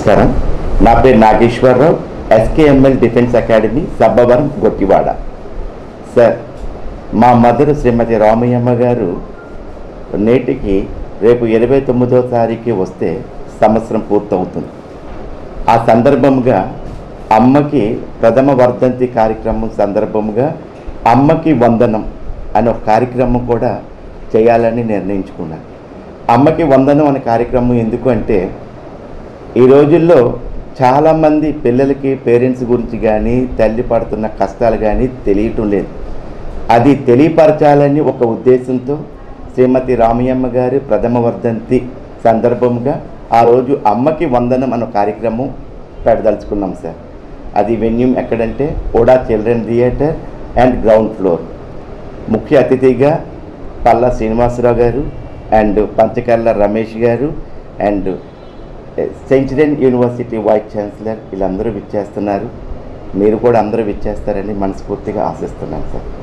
నమస్కారం నా పేరు Nageswararao SKML defence academy Sabbavaram Gottivada sir మా మదర్ శ్రీమతి రామయ్యమ్మ గారు నేటికి రేపు ఇరవై తొమ్మిదో తారీఖు వస్తే సంవత్సరం పూర్తవుతుంది ఆ సందర్భంగా అమ్మకి ప్రథమ వర్ధంతి కార్యక్రమం సందర్భంగా అమ్మకి వందనం అనే ఒక కార్యక్రమం కూడా చేయాలని నిర్ణయించుకున్నాను అమ్మకి వందనం అనే కార్యక్రమం ఎందుకు అంటే ఈ రోజుల్లో చాలామంది పిల్లలకి పేరెంట్స్ గురించి కానీ తల్లి పడుతున్న కష్టాలు కానీ తెలియటం లేదు అది తెలియపరచాలని ఒక ఉద్దేశంతో శ్రీమతి రామయ్యమ్మ గారి ప్రథమ వర్ధంతి సందర్భంగా ఆ రోజు అమ్మకి వందనం అనే కార్యక్రమం పెడదలుచుకున్నాం సార్ అది వెన్యూమ్ ఎక్కడంటే ఓడా children theatre and ground floor ముఖ్య అతిథిగా Palla Srinivasarao garu and Panchakarla Ramesh garu and Centurion university vice chancellor వీళ్ళందరూ విచ్చేస్తున్నారు మీరు కూడా అందరూ విచ్చేస్తారని మనస్ఫూర్తిగా ఆశిస్తున్నాను సార్